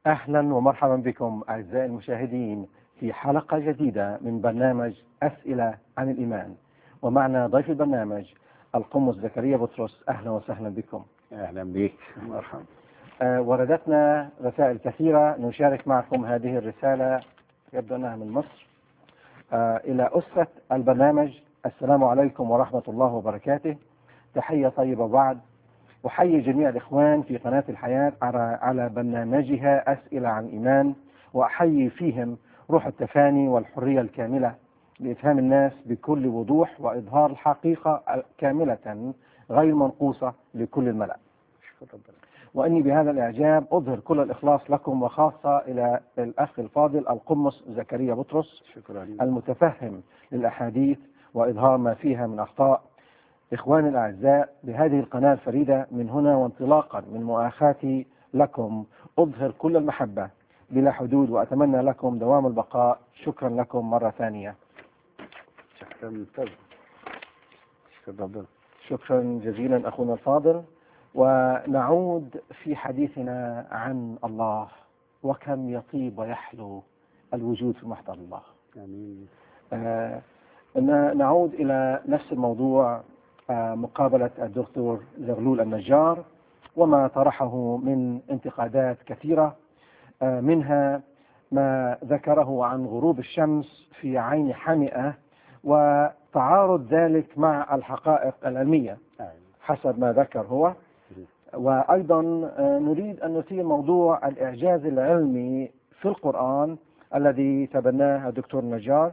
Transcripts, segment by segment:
أهلا ومرحبا بكم أعزائي المشاهدين في حلقة جديدة من برنامج أسئلة عن الإيمان ومعنا ضيف البرنامج القمص زكريا بطرس أهلا وسهلا بكم اهلا بك مرحبا آه، وردتنا رسائل كثيرة نشارك معكم هذه الرسالة يبدو أنها من مصر آه، إلى أسرة البرنامج السلام عليكم ورحمة الله وبركاته تحية طيبة بعد أحيي جميع الإخوان في قناة الحياة على على برنامجها أسئلة عن إيمان وأحيي فيهم روح التفاني والحرية الكاملة لإفهام الناس بكل وضوح وإظهار الحقيقة كاملة غير منقوصة لكل الملأ شكرا ربنا وأني بهذا الإعجاب أظهر كل الإخلاص لكم وخاصة إلى الأخ الفاضل القمص زكريا بطرس شكرا المتفهم للأحاديث وإظهار ما فيها من أخطاء إخواني الأعزاء بهذه القناة الفريدة من هنا وانطلاقا من مؤاخاتي لكم أظهر كل المحبة بلا حدود وأتمنى لكم دوام البقاء شكرا لكم مرة ثانية شكرا ممتاز شكرا ربنا شكرا جزيلا أخونا الفاضل ونعود في حديثنا عن الله وكم يطيب ويحلو الوجود في محضر الله امين آه، ن- نعود إلى نفس الموضوع آه، مقابلة الدكتور زغلول النجار وما طرحه من انتقادات كثيرة آه، منها ما ذكره عن غروب الشمس في عين حمئة وتعارض ذلك مع الحقائق العلمية أيوة. حسب ما ذكر هو وأيضا آه، نريد أن نثير موضوع الإعجاز العلمي في القرآن الذي تبناه الدكتور نجار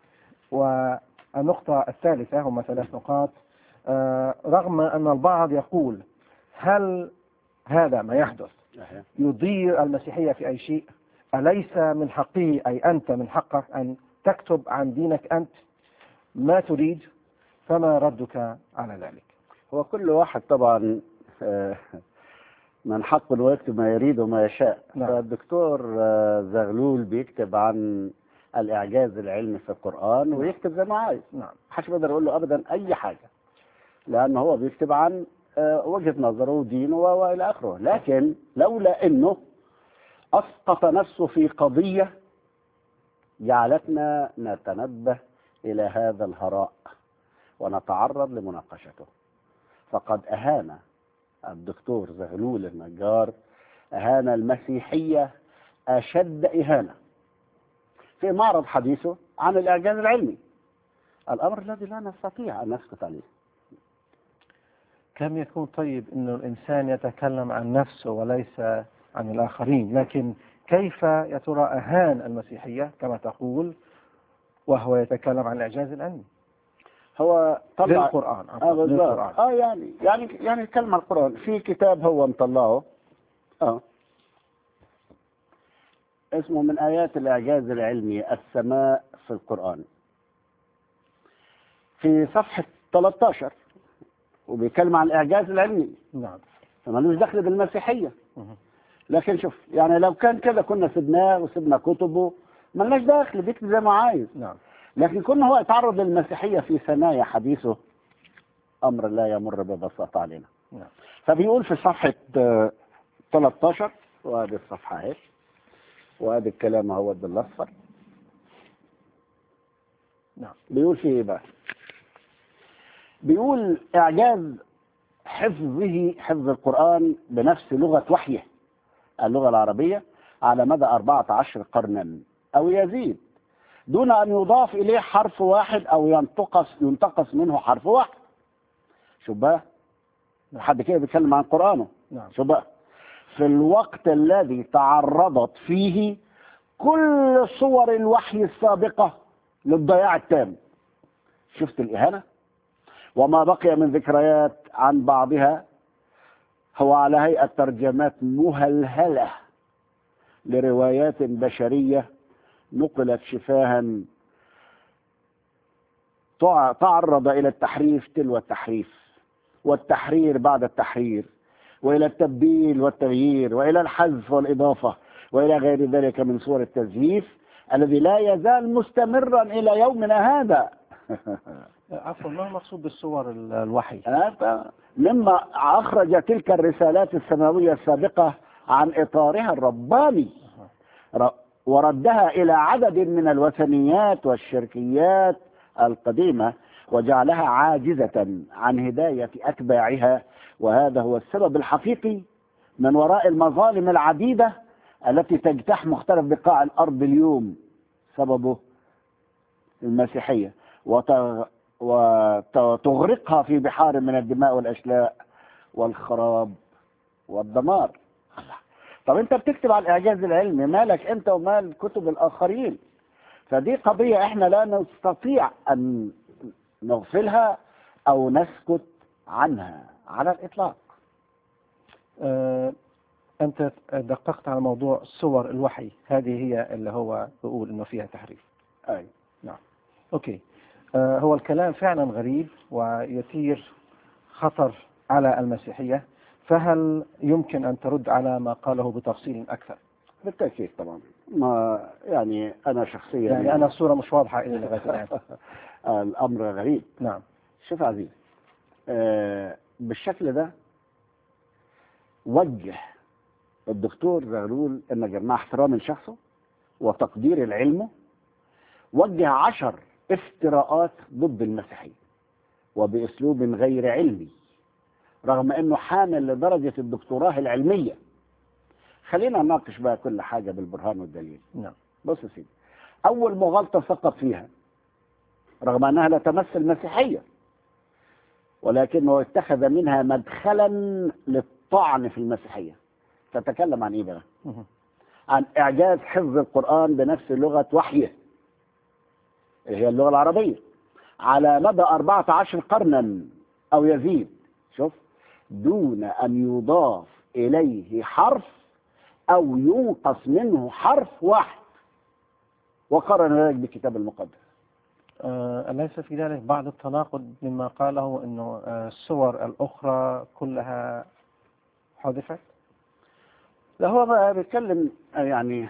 والنقطة الثالثة هم ثلاث نقاط آه، رغم أن البعض يقول هل هذا ما يحدث أيوة. يضير المسيحية في أي شيء أليس من حقه أي أنت من حقك أن تكتب عن دينك أنت ما تريد فما ردك على ذلك هو كل واحد طبعا آه، من حقه انه يكتب ما يريد وما يشاء نعم. فالدكتور آه، زغلول بيكتب عن الاعجاز العلمي في القران ويكتب زي ما عايز نعم محدش بيقدر يقول له ابدا اي حاجه لان هو بيكتب عن آه، وجهه نظره ودينه و- والى اخره لكن لولا انه اسقط نفسه في قضيه جعلتنا نتنبه الى هذا الهراء ونتعرض لمناقشته فقد اهان الدكتور زغلول النجار اهان المسيحيه اشد اهانه في معرض حديثه عن الاعجاز العلمي الامر الذي لا نستطيع ان نسكت عليه كم يكون طيب أنه الإنسان يتكلم عن نفسه وليس عن الآخرين لكن كيف يا ترى أهان المسيحية كما تقول وهو يتكلم عن الإعجاز العلمي هو طلع للقرآن اه عفواً، بالظبط للقرآن اه يعني يعني يعني كلمة القرآن في كتاب هو مطلعه اه اسمه من آيات الإعجاز العلمي السماء في القرآن في صفحة 13 وبيتكلم عن الإعجاز العلمي نعم فمالوش دخل بالمسيحية مه. لكن شوف يعني لو كان كده كنا سبناه وسبنا كتبه ملناش دخل بيكتب زي ما عايز نعم لكن كون هو يتعرض للمسيحية في ثنايا حديثه أمر لا يمر ببساطة علينا نعم فبيقول في صفحة آه، 13 وادي الصفحة اهي وادي الكلام اهو بالاصفر نعم بيقول في ايه بقى بيقول اعجاز حفظه حفظ القرآن بنفس لغة وحيه اللغة العربية على مدى 14 قرنا أو يزيد دون أن يضاف إليه حرف واحد أو ينتقص ينتقص منه حرف واحد شوف بقى نعم. حد كده بيتكلم عن قرآنه نعم شوف بقى في الوقت الذي تعرضت فيه كل صور الوحي السابقة للضياع التام شفت الإهانة وما بقي من ذكريات عن بعضها هو على هيئة ترجمات مهلهلة لروايات بشرية نقلت شفاها تع- تعرض إلى التحريف تلو التحريف والتحرير بعد التحرير وإلى التبديل والتغيير وإلى الحذف والإضافة وإلى غير ذلك من صور التزييف الذي لا يزال مستمرا إلى يومنا هذا عفوا ما المقصود بالصور ال- الوحي هذا مما أخرج تلك الرسالات السماوية السابقة عن إطارها الرباني ر- وردها إلى عدد من الوثنيات والشركيات القديمة وجعلها عاجزة عن هداية أتباعها وهذا هو السبب الحقيقي من وراء المظالم العديدة التي تجتاح مختلف بقاع الأرض اليوم سببه المسيحية وت- وتغرقها في بحار من الدماء والأشلاء والخراب والدمار طب انت بتكتب على الاعجاز العلمي مالك انت ومال كتب الاخرين فدي قضية احنا لا نستطيع ان نغفلها او نسكت عنها على الاطلاق آه، أنت دققت على موضوع صور الوحي هذه هي اللي هو بيقول إنه فيها تحريف اي أوكي آه، هو الكلام فعلا غريب ويثير خطر على المسيحية فهل يمكن أن ترد على ما قاله بتفصيل أكثر بالتاكيد طبعا ما يعني انا شخصيا يعني أنا الصورة مش واضحة إلي لغاية الآن الامر غريب نعم شوف يا عزيز آه بالشكل ده وجه الدكتور زغلول ان مع احترام لشخصه وتقدير لعلمه وجه عشر افتراءات ضد المسيحية وباسلوب غير علمي رغم انه حامل لدرجة الدكتوراه العلمية خلينا نناقش بقى كل حاجة بالبرهان والدليل نعم بص يا سيدي اول مغالطة سقط فيها رغم انها لا تمس المسيحية ولكنه اتخذ منها مدخلا للطعن في المسيحية تتكلم عن ايه بقى مهم. عن اعجاز حفظ القرآن بنفس لغة وحيه اللي هي اللغة العربية على مدى 14 قرنا او يزيد شوف دون ان يضاف اليه حرف او ينقص منه حرف واحد وقارن ذلك بالكتاب المقدس آه، أليس في ذلك بعض التناقض مما قاله أنه آه، الصور الأخرى كلها حذفت ده هو بقى بيتكلم يعني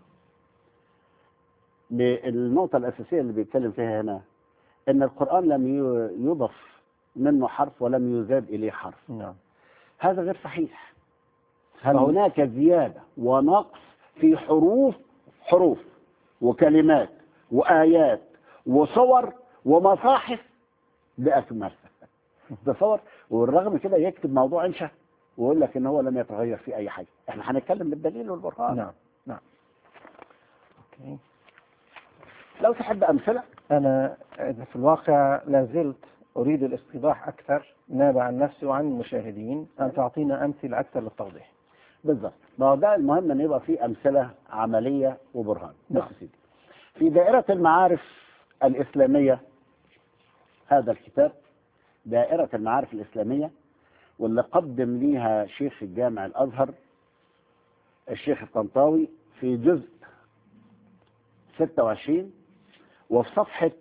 بالنقطة الأساسية اللي بيتكلم فيها هنا إن القرآن لم ي- يضف منه حرف ولم يزاد إليه حرف نعم هذا غير صحيح فهناك زيادة ونقص في حروف حروف وكلمات وآيات وصور ومصاحف بأكملها تصور والرغم كده يكتب موضوع انشا ويقول لك ان هو لم يتغير في اي حاجه احنا هنتكلم بالدليل والبرهان نعم نعم أوكي. لو تحب امثله أنا في الواقع لا زلت أريد الاستيضاح أكثر نابع عن نفسي وعن المشاهدين أن تعطينا أمثلة أكثر للتوضيح بالظبط ما هو ده المهم ان يبقى في امثله عمليه وبرهان بص نعم. يا سيدي في دائره المعارف الاسلاميه هذا الكتاب دائره المعارف الاسلاميه واللي قدم ليها شيخ الجامع الازهر الشيخ الطنطاوي في جزء 26 وفي صفحه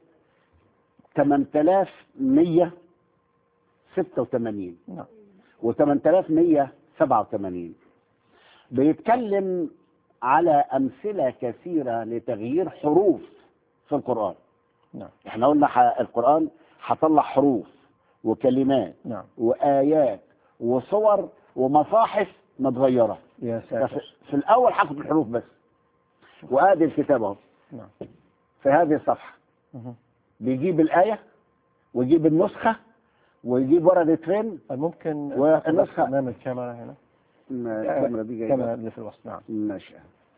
8186 نعم و8187 بيتكلم على أمثلة كثيرة لتغيير حروف في القرآن نعم احنا قلنا ح- القرآن هطلع حروف وكلمات نعم وآيات وصور ومصاحف متغيرة يا ففي ساتر في الأول هاخد الحروف بس وآدي الكتاب اهو نعم في هذه الصفحة مهم. بيجيب الآية ويجيب النسخة ويجيب وردة فين ممكن والنسخة- أمام الكاميرا هنا الكاميرا دي جايبة الكاميرا اللي في الوسط نعم ماشي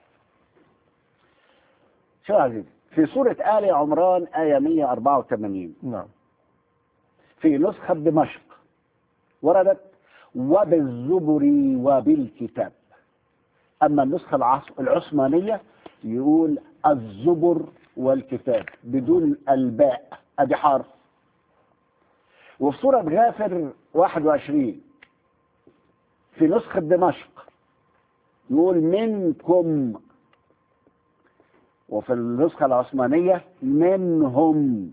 شو يا عزيزي في سورة آل عمران آية 184 نعم في نسخة دمشق وردت وبالزبر وبالكتاب أما النسخة العص- العثمانية يقول الزبر والكتاب بدون الباء أدي حرف وفي سورة غافر 21 في نسخة دمشق يقول منكم وفي النسخة العثمانية منهم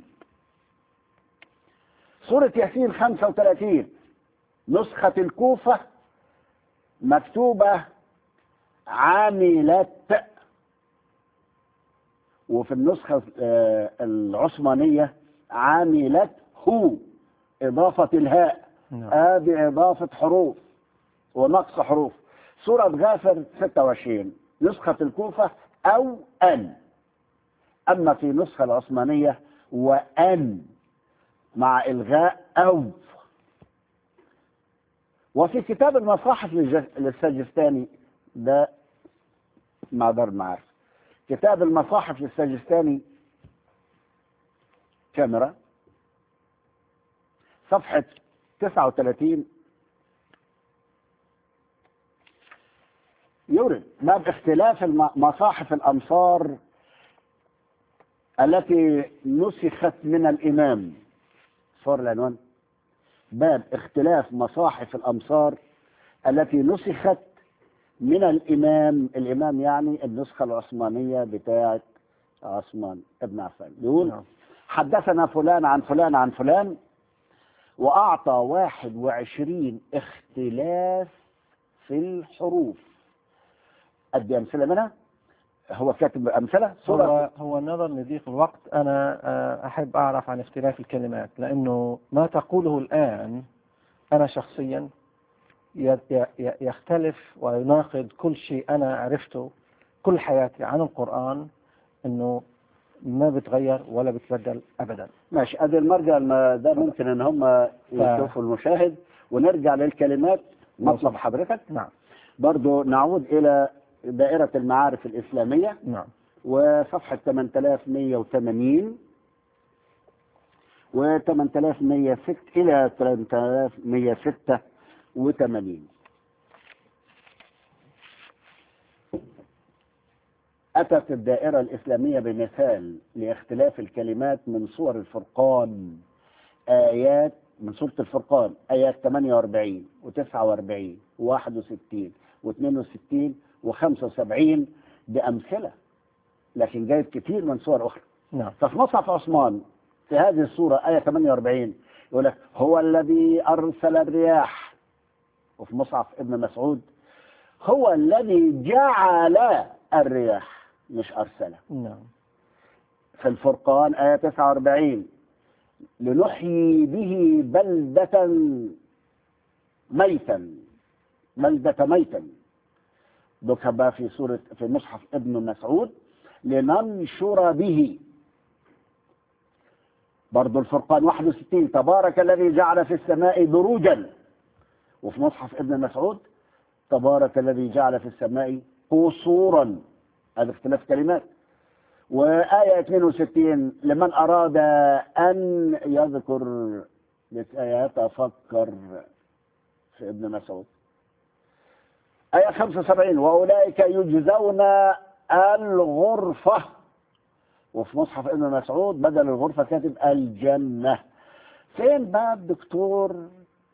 سورة ياسين 35 نسخة الكوفة مكتوبة عاملت وفي النسخة آه، العثمانية عاملت هو إضافة الهاء نعم هذه إضافة حروف ونقص حروف سورة غافر 26 نسخة الكوفة أو أن أما في نسخة العثمانية وأن مع إلغاء أو وفي كتاب المصاحف للج- للسجستاني ده معذر معاك كتاب المصاحف للسجستاني كاميرا صفحة 39 يورد باب اختلاف الم- مصاحف الأمصار التي نسخت من الإمام صور العنوان باب اختلاف مصاحف الأمصار التي نسخت من الإمام الإمام يعني النسخة العثمانية بتاعة عثمان ابن عفان بيقول نعم. حدثنا فلان عن فلان عن فلان وأعطى واحد وعشرين اختلاف في الحروف أدي أمثلة منها هو كاتب أمثلة صورة هو هو نظر لضيق الوقت انا آه، احب اعرف عن اختلاف الكلمات لانه ما تقوله الان انا شخصيا ي- ي- ي- يختلف ويناقض كل شيء انا عرفته كل حياتي عن القران انه ما بتغير ولا بتبدل ابدا ماشي ادي المرجع الم- ده ممكن ان هم يشوفوا المشاهد ونرجع للكلمات مطلب حضرتك نعم برضو نعود الى دائرة المعارف الإسلامية نعم وصفحة 8180 و 8106 إلى 8186 أتت الدائرة الإسلامية بمثال لاختلاف الكلمات من صور الفرقان آيات من سورة الفرقان آيات 48 و49 و61 و62 و75 بأمثلة لكن جايب كتير من صور أخرى نعم ففي مصحف عثمان في هذه السورة آية 48 يقول لك هو الذي أرسل الرياح وفي مصحف ابن مسعود هو الذي جعل الرياح مش أرسله نعم في الفرقان آية 49 لنحيي به بلدة ميتا بلدة ميتا ذكر بقى في سورة في مصحف ابن مسعود لننشر به برضو الفرقان 61 تبارك الذي جعل في السماء بروجا وفي مصحف ابن مسعود تبارك الذي جعل في السماء قصورا هذا اختلاف كلمات وآية 62 لمن أراد أن يذكر يتفكر في ابن مسعود آية 75 وأولئك يجزون الغرفة وفي مصحف ابن مسعود بدل الغرفة كاتب الجنة فين بقى الدكتور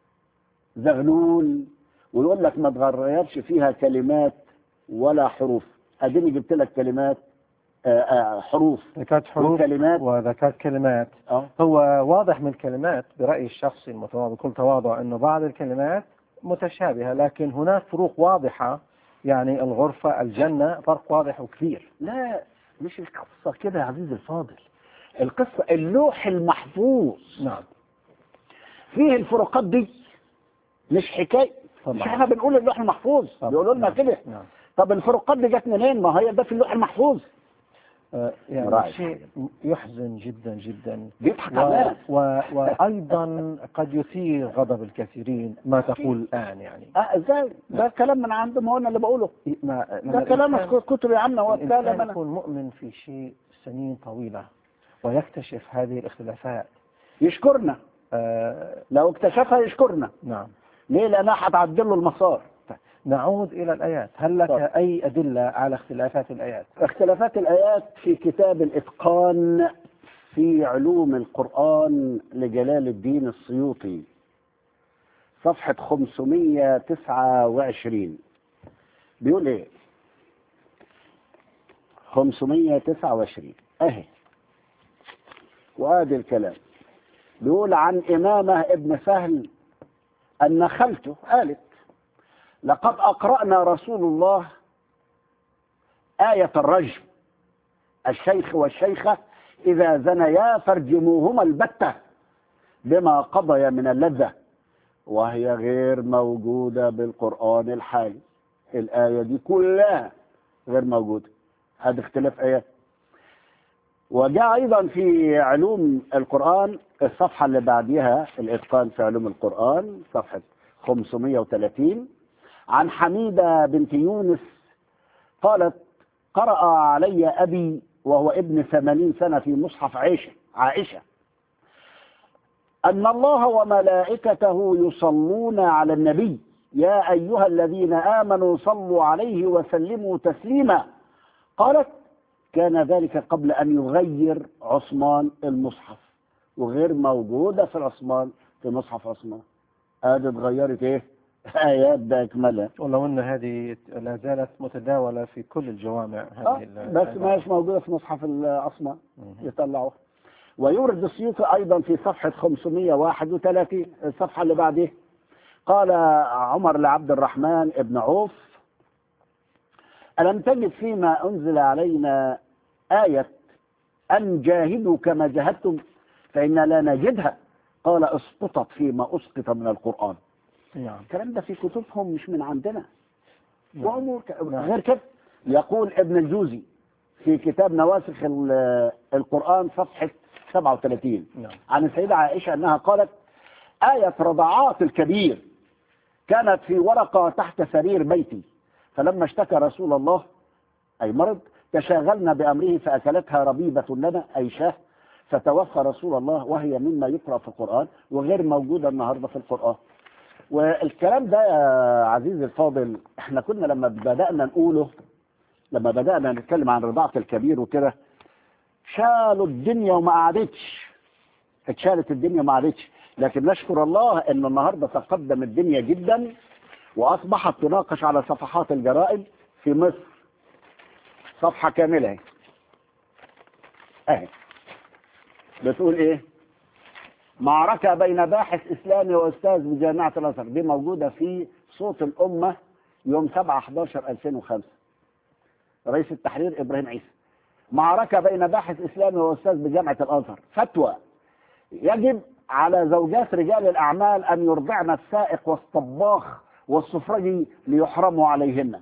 زغلول ويقول لك ما تغيرش فيها كلمات ولا حروف اديني جبت لك كلمات آه، آه، حروف ذكرت حروف وكلمات وذكرت كلمات اه هو واضح من الكلمات برأيي الشخصي المتواضع بكل تواضع أنه بعض الكلمات متشابهة لكن هناك فروق واضحة يعني الغرفة الجنة فرق واضح وكبير لا مش القصة كده يا عزيزي الفاضل القصة اللوح المحفوظ نعم فيه الفروقات دي مش حكاية طبعا. مش احنا بنقول اللوح المحفوظ طبعا. بيقولوا لنا نعم. كده نعم طب الفروقات دي جت منين ما هي ده في اللوح المحفوظ آه، يعني رائع. شيء يحزن جدا جدا بيضحك و... علينا و... وأيضا قد يثير غضب الكثيرين ما تقول الآن يعني اه ازاي ده كلام من عندهم هو انا اللي بقوله ما... ده كلام الإنسان- كتب يا عم هو الإنسان كلام انا يكون مؤمن في شيء سنين طويلة ويكتشف هذه الاختلافات يشكرنا آه لو اكتشفها يشكرنا نعم ليه لانها هتعدل له المسار نعود إلى الآيات هل لك طب. أي أدلة على اختلافات الآيات اختلافات الآيات في كتاب الإتقان في علوم القرآن لجلال الدين السيوطي صفحة 529 بيقول ايه 529 اهي وادي الكلام بيقول عن إمامة ابن سهل أن خالته قالت لقد أقرأنا رسول الله آية الرجم الشيخ والشيخة إذا زنيا فارجموهما البتة بما قضي من اللذة وهي غير موجودة بالقرآن الحالي الآية دي كلها غير موجودة هذا اختلاف آيات وجاء أيضا في علوم القرآن الصفحة اللي بعديها الإتقان في علوم القرآن صفحة 530 عن حميدة بنت يونس قالت قرأ علي أبي وهو ابن ثمانين سنة في مصحف عائشة عائشة أن الله وملائكته يصلون على النبي يا أيها الذين آمنوا صلوا عليه وسلموا تسليما قالت كان ذلك قبل أن يغير عثمان المصحف وغير موجودة في العثمان في مصحف عثمان هذه اتغيرت ايه آيات بأكملها ولو أن هذه لا زالت متداولة في كل الجوامع آه، هذه ال- بس ما هيش موجودة في مصحف العثمان مم. يطلعوها ويورد السيوطي أيضا في صفحة 531 الصفحة اللي بعدها قال عمر لعبد الرحمن ابن عوف ألم تجد فيما أنزل علينا آية أن جاهدوا كما جاهدتم فإنا لا نجدها قال اسقطت فيما أسقط من القرآن نعم الكلام ده في كتبهم مش من عندنا نعم. وأمور ك- نعم. غير كده يقول ابن الجوزي في كتاب نواسخ ال- القرآن صفحة 37 نعم عن السيدة عائشة أنها قالت آية رضعات الكبير كانت في ورقة تحت سرير بيتي فلما اشتكى رسول الله أي مرض تشاغلنا بأمره فأكلتها ربيبة لنا أي شاه فتوفى رسول الله وهي مما يقرأ في القرآن وغير موجودة النهاردة في القرآن والكلام ده يا عزيزي الفاضل احنا كنا لما بدأنا نقوله لما بدأنا نتكلم عن رضاعة الكبير وكده شالوا الدنيا وما قعدتش اتشالت الدنيا وما قعدتش لكن نشكر الله ان النهارده تقدم الدنيا جدا واصبحت تناقش على صفحات الجرائد في مصر صفحه كامله اهي اهي بتقول ايه معركه بين باحث اسلامي واستاذ بجامعه الازهر دي موجوده في صوت الامه يوم 7 11 2005 رئيس التحرير ابراهيم عيسى معركه بين باحث اسلامي واستاذ بجامعه الازهر فتوى يجب على زوجات رجال الأعمال أن يرضعن السائق والطباخ والسفرجي ليحرموا عليهن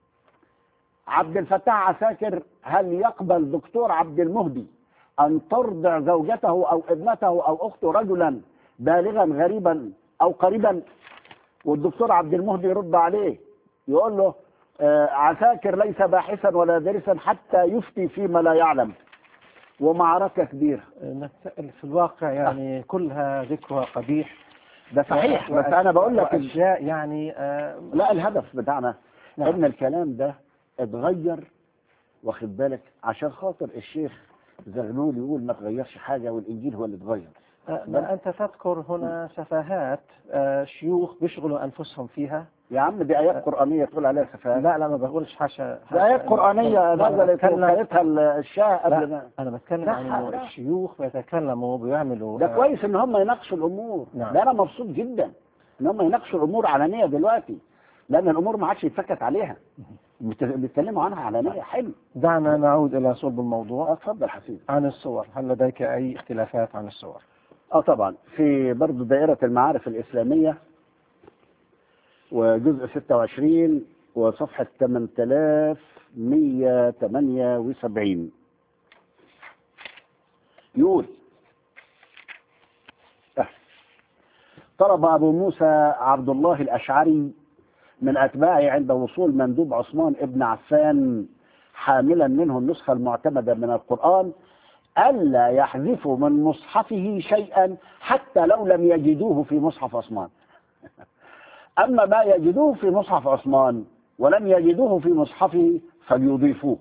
عبد الفتاح عساكر هل يقبل دكتور عبد المهدي أن ترضع زوجته أو ابنته أو أخته رجلا بالغا غريبا أو قريبا والدكتور عبد المهدي يرد عليه يقول له آه، عساكر ليس باحثا ولا دارسا حتى يفتي فيما لا يعلم ومعركة كبيرة نتسأل في الواقع يعني كلها ذكرها قبيح ده صحيح بس وأش- انا بقول لك إن- وأشياء يعني آه، لا الهدف بتاعنا نعم. ان الكلام ده اتغير واخد بالك عشان خاطر الشيخ زغلول يقول ما تغيرش حاجه والانجيل هو اللي اتغير آه، ما أنت تذكر هنا سفاهات آه، شيوخ بيشغلوا أنفسهم فيها يا عم دي ايات قرانيه تقول عليها سفاهات لا لا ما بقولش حاشا دي ايات قرانيه لا، أنا نزلت بتكلم- وقالتها الشاه قبل لا ما أنا بتكلم لا، عن إنه لا. الشيوخ بيتكلموا وبيعملوا ده آه، كويس ان هم يناقشوا الامور نعم. ده انا مبسوط جدا ان هم يناقشوا الامور علانيه دلوقتي لان الامور ما عادش يتسكت عليها بت- بيتكلموا عنها علانيه حلو دعنا نعود إلى صلب الموضوع اتفضل حسين عن الصور هل لديك أي اختلافات عن الصور اه طبعا في برضه دائرة المعارف الإسلامية وجزء 26 وصفحة 8178 يقول آه. طلب أبو موسى عبد الله الأشعري من أتباعه عند وصول مندوب عثمان ابن عفان حاملا منه النسخة المعتمدة من القرآن ألا يحذفوا من مصحفه شيئا حتى لو لم يجدوه في مصحف عثمان أما ما يجدوه في مصحف عثمان ولم يجدوه في مصحفه فليضيفوه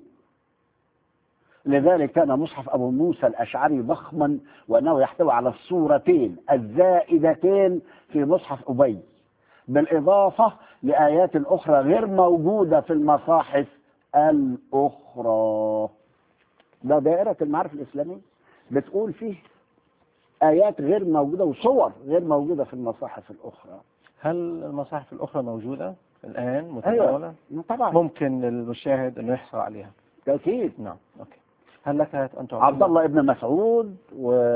لذلك كان مصحف أبو موسى الأشعري ضخما وأنه يحتوي على الصورتين الزائدتين في مصحف أبي بالإضافة لآيات أخرى غير موجودة في المصاحف الأخرى ده دائرة المعارف الإسلامية بتقول فيه آيات غير موجودة وصور غير موجودة في المصاحف الأخرى هل المصاحف الأخرى موجودة الآن متداولة؟ طبعا ممكن للمشاهد أنه يحصل عليها أكيد نعم أوكي هل لك أن تعطينا عبد الله ابن مسعود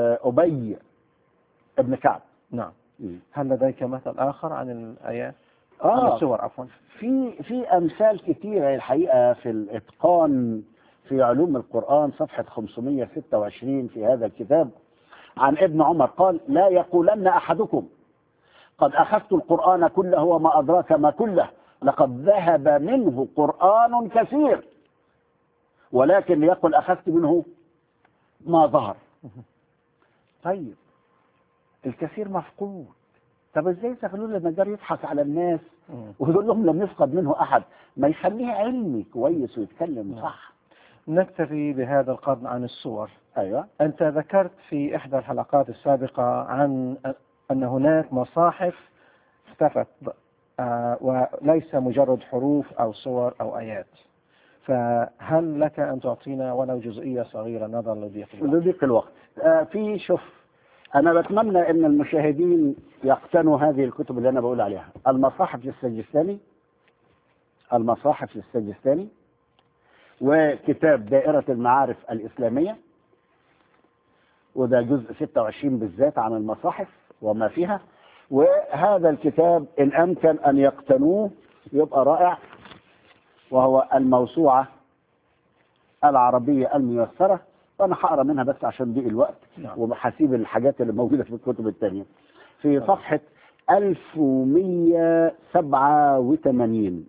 وأبي ابن كعب نعم هل لديك مثل آخر عن الآيات؟ عن اه السور عفوا في في امثال كتيره الحقيقه في الاتقان في علوم القران صفحه 526 في هذا الكتاب عن ابن عمر قال لا يقولن احدكم قد اخذت القران كله وما ادراك ما كله لقد ذهب منه قران كثير ولكن ليقل اخذت منه ما ظهر طيب الكثير مفقود طب ازاي زغلول النجار يضحك على الناس مم. ويقول لهم لم يفقد منه احد ما يخليه علمي كويس ويتكلم نعم. صح نكتفي بهذا القرن عن السور ايوه أنت ذكرت في إحدى الحلقات السابقة عن أن هناك مصاحف اختفت آه، وليس مجرد حروف أو صور أو آيات فهل لك أن تعطينا ولو جزئية صغيرة نظرا لضيق الوقت؟ لضيق الوقت آه في شوف انا بتمنى ان المشاهدين يقتنوا هذه الكتب اللي انا بقول عليها المصاحف للسجستاني المصاحف للسجستاني وكتاب دائرة المعارف الإسلامية وده جزء 26 بالذات عن المصاحف وما فيها وهذا الكتاب إن أمكن أن يقتنوه يبقى رائع وهو الموسوعة العربية الميسرة وأنا هقرا منها بس عشان ضيق الوقت نعم. وهسيب الحاجات اللي موجودة في الكتب التانية في صفحة 1187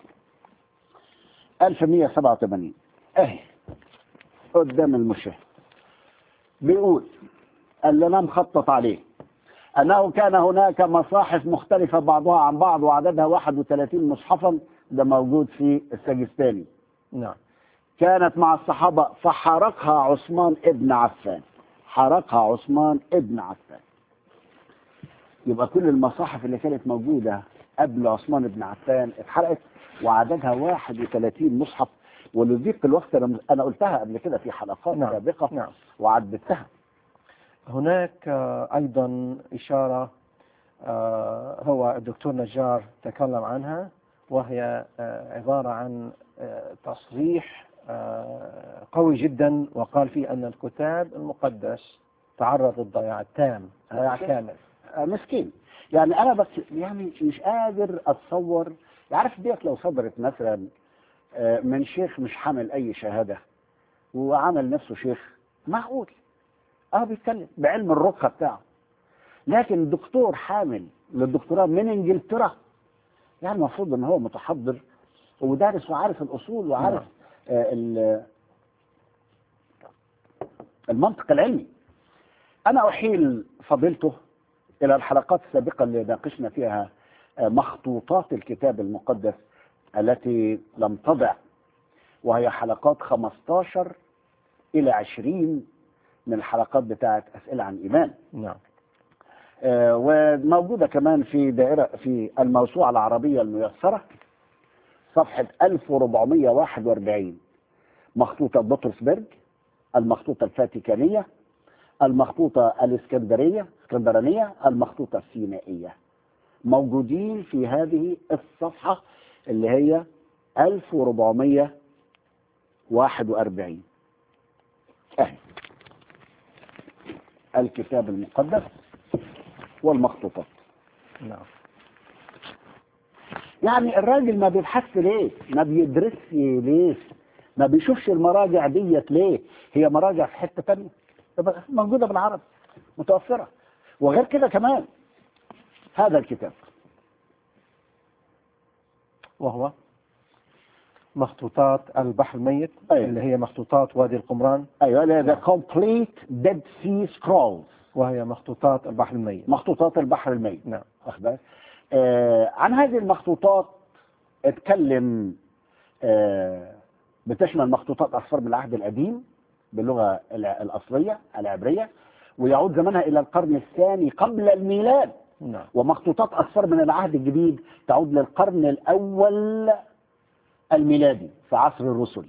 1187 اهي قدام المشاهد بيقول اللي انا مخطط عليه انه كان هناك مصاحف مختلفة بعضها عن بعض وعددها 31 مصحفا ده موجود في السجستاني نعم كانت مع الصحابة فحرقها عثمان ابن عفان حرقها عثمان ابن عفان يبقى كل المصاحف اللي كانت موجودة قبل عثمان بن عفان اتحرقت وعددها 31 مصحف ولضيق الوقت انا أنا قلتها قبل كده في حلقات نعم سابقة نعم وعددتها هناك آه، أيضا إشارة آه، هو الدكتور نجار تكلم عنها وهي آه، عبارة عن آه، تصريح آه، قوي جدا وقال فيه أن الكتاب المقدس تعرض للضياع التام ضياع كامل آه، مسكين يعني انا بس يعني مش قادر اتصور عارف ديت لو صدرت مثلا آه، من شيخ مش حامل اي شهاده وعمل نفسه شيخ معقول اه بيتكلم بعلم الرقى بتاعه لكن دكتور حامل للدكتوراه من انجلترا يعني المفروض ان هو متحضر ودارس وعارف الاصول وعارف نعم. آه ال- المنطق العلمي انا احيل فضيلته الى الحلقات السابقه اللي ناقشنا فيها آه، مخطوطات الكتاب المقدس التي لم تضع وهي حلقات 15 الى 20 من الحلقات بتاعه اسئله عن ايمان نعم آه، وموجودة كمان في دائرة في الموسوعة العربية الميسرة صفحة 1441 مخطوطة بطرسبرج المخطوطة الفاتيكانية المخطوطة الإسكندرية اسكندرانية المخطوطة السينائية موجودين في هذه الصفحة اللي هي 1441 أهي الكتاب المقدس والمخطوطات نعم يعني الراجل ما بيبحثش ليه ما بيدرسش ليه ما بيشوفش المراجع ديت ليه هي مراجع في حتة تانية طب موجودة بالعربي متوفرة وغير كده كمان هذا الكتاب وهو مخطوطات البحر الميت أيوة. اللي هي مخطوطات وادي القمران ايوه لا The Complete Dead Sea Scrolls وهي مخطوطات البحر الميت مخطوطات البحر الميت نعم واخد بالك؟ آه عن هذه المخطوطات اتكلم آه بتشمل مخطوطات أسفار من العهد القديم باللغة الع- الأصلية العبرية ويعود زمنها إلى القرن الثاني قبل الميلاد نعم ومخطوطات أسفار من العهد الجديد تعود للقرن الأول الميلادي في عصر الرسل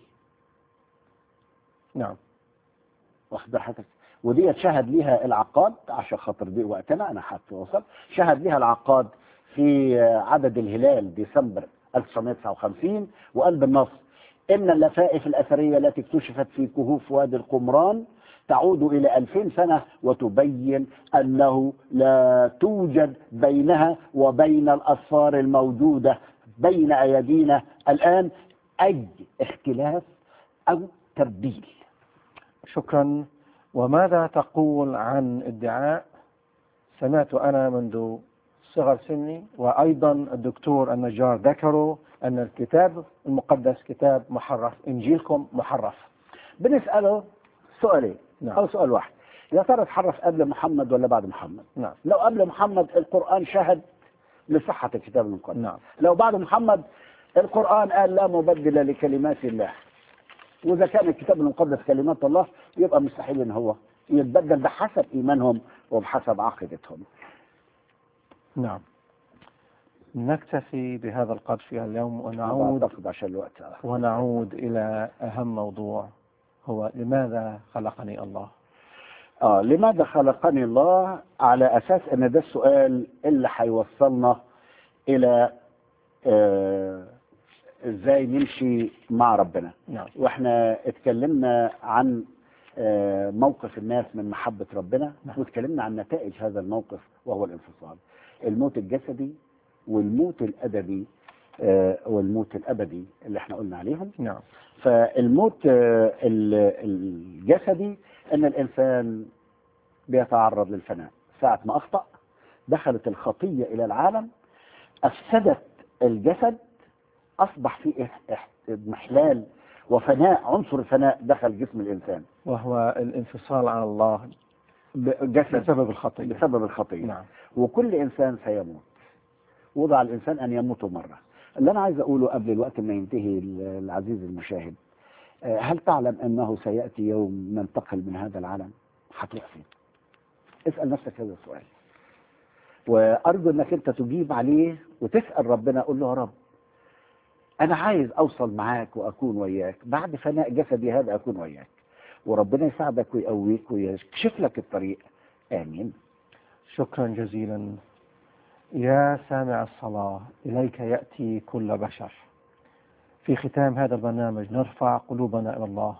نعم واخد بال حضرتك ودي شهد ليها العقاد عشان خاطر دي وقتنا انا هتوصل شهد ليها العقاد في عدد الهلال ديسمبر 1959 وقال بالنص ان اللفائف الاثريه التي اكتشفت في كهوف وادي القمران تعود إلى ألفين سنة وتبين أنه لا توجد بينها وبين الأسفار الموجودة بين أيدينا الآن أي اختلاف أو تبديل شكرا وماذا تقول عن ادعاء سمعت أنا منذ صغر سني وأيضا الدكتور النجار ذكروا أن الكتاب المقدس كتاب محرف إنجيلكم محرف بنسأله سؤالين نعم. أو سؤال واحد يا ترى اتحرف قبل محمد ولا بعد محمد نعم لو قبل محمد القرآن شهد لصحة الكتاب المقدس نعم لو بعد محمد القرآن قال لا مبدل لكلمات الله وإذا كان الكتاب المقدس كلمات الله يبقى مستحيل إن هو يتبدل بحسب إيمانهم وبحسب عقيدتهم نعم نكتفي بهذا القدر في اليوم ونعود أعتقد عشان الوقت ونعود إلى أهم موضوع هو لماذا خلقني الله آه لماذا خلقني الله على أساس أن ده السؤال اللي هيوصلنا إلى آه إزاي نمشي مع ربنا نعم واحنا اتكلمنا عن آه، موقف الناس من محبة ربنا نعم. واتكلمنا عن نتائج هذا الموقف وهو الانفصال الموت الجسدي والموت الأدبي آه، والموت الأبدي اللي احنا قلنا عليهم نعم فالموت آه، ال- الجسدي ان الانسان بيتعرض للفناء ساعة ما اخطأ دخلت الخطية الى العالم افسدت الجسد اصبح فيه إح- إح- اضمحلال وفناء عنصر الفناء دخل جسم الانسان وهو الانفصال عن الله جسد بسبب الخطية بسبب الخطية نعم وكل انسان سيموت وضع الانسان ان يموت مره اللي انا عايز اقوله قبل الوقت ما ينتهي العزيز المشاهد آه، هل تعلم انه سياتي يوم ننتقل من هذا العالم هتروح فين اسال نفسك هذا السؤال وارجو انك انت تجيب عليه وتسال ربنا قول له يا رب انا عايز اوصل معاك واكون وياك بعد فناء جسدي هذا اكون وياك وربنا يساعدك ويقويك ويكشف لك الطريق امين شكرا جزيلا يا سامع الصلاة إليك يأتي كل بشر في ختام هذا البرنامج نرفع قلوبنا إلى الله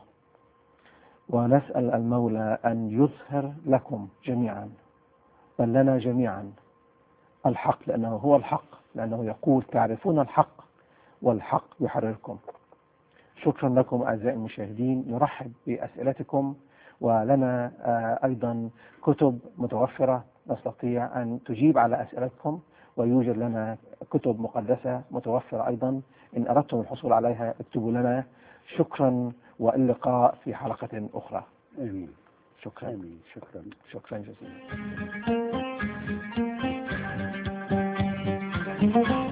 ونسأل المولى أن يظهر لكم جميعا بل لنا جميعا الحق لأنه هو الحق لأنه يقول تعرفون الحق والحق يحرركم شكرا لكم أعزائي المشاهدين نرحب بأسئلتكم ولنا آه، أيضا كتب متوفرة نستطيع أن تجيب على أسئلتكم ويوجد لنا كتب مقدسة متوفرة أيضا إن أردتم الحصول عليها اكتبوا لنا شكرا واللقاء في حلقة أخرى امين شكرا امين شكرا شكرا جزيلا